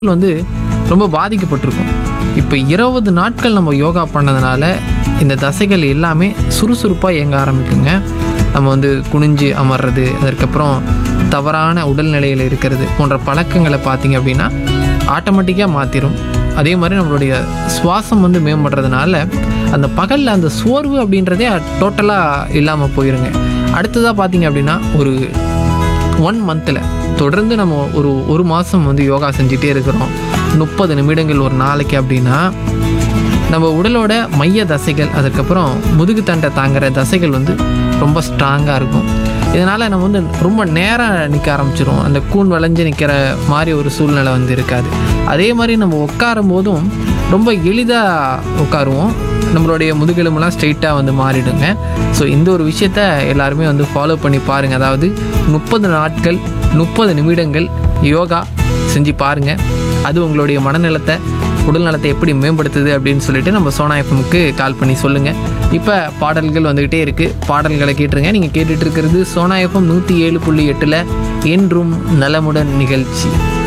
வந்து ரொம்ப பாதிக்கப்பட்டிருக்கும் இப்போ இருபது நாட்கள் நம்ம யோகா பண்ணதுனால இந்த தசைகள் எல்லாமே சுறுசுறுப்பாக இயங்க ஆரம்பிக்குங்க நம்ம வந்து குனிஞ்சு அமர்றது அதற்கப்புறம் தவறான உடல்நிலையில் இருக்கிறது போன்ற பழக்கங்களை பார்த்தீங்க அப்படின்னா ஆட்டோமேட்டிக்காக மாற்றிடும் அதே மாதிரி நம்மளுடைய சுவாசம் வந்து மேம்படுறதுனால அந்த பகலில் அந்த சோர்வு அப்படின்றதே டோட்டலாக இல்லாமல் போயிருங்க அடுத்ததாக பார்த்தீங்க அப்படின்னா ஒரு ஒன் மந்தில் தொடர்ந்து நம்ம ஒரு ஒரு மாதம் வந்து யோகா செஞ்சுட்டே இருக்கிறோம் முப்பது நிமிடங்கள் ஒரு நாளைக்கு அப்படின்னா நம்ம உடலோட மைய தசைகள் அதுக்கப்புறம் முதுகு தண்டை தாங்குற தசைகள் வந்து ரொம்ப ஸ்ட்ராங்காக இருக்கும் இதனால் நம்ம வந்து ரொம்ப நேரம் நிற்க ஆரம்பிச்சிரும் அந்த கூன் வளைஞ்சு நிற்கிற மாதிரி ஒரு சூழ்நிலை வந்து இருக்காது அதே மாதிரி நம்ம உட்காரும் போதும் ரொம்ப எளிதாக உட்காருவோம் நம்மளுடைய முதுகெலும்புலாம் ஸ்ட்ரெயிட்டாக வந்து மாறிடுங்க ஸோ இந்த ஒரு விஷயத்த எல்லாருமே வந்து ஃபாலோ பண்ணி பாருங்கள் அதாவது முப்பது நாட்கள் முப்பது நிமிடங்கள் யோகா செஞ்சு பாருங்கள் அது உங்களுடைய மனநலத்தை உடல் நலத்தை எப்படி மேம்படுத்துது அப்படின்னு சொல்லிட்டு நம்ம சோனா எஃப்எம்க்கு கால் பண்ணி சொல்லுங்கள் இப்போ பாடல்கள் வந்துக்கிட்டே இருக்குது பாடல்களை கேட்டுருங்க நீங்கள் கேட்டுட்டு இருக்கிறது சோனா எஃப்எம் நூற்றி ஏழு புள்ளி எட்டில் என்றும் நலமுடன் நிகழ்ச்சி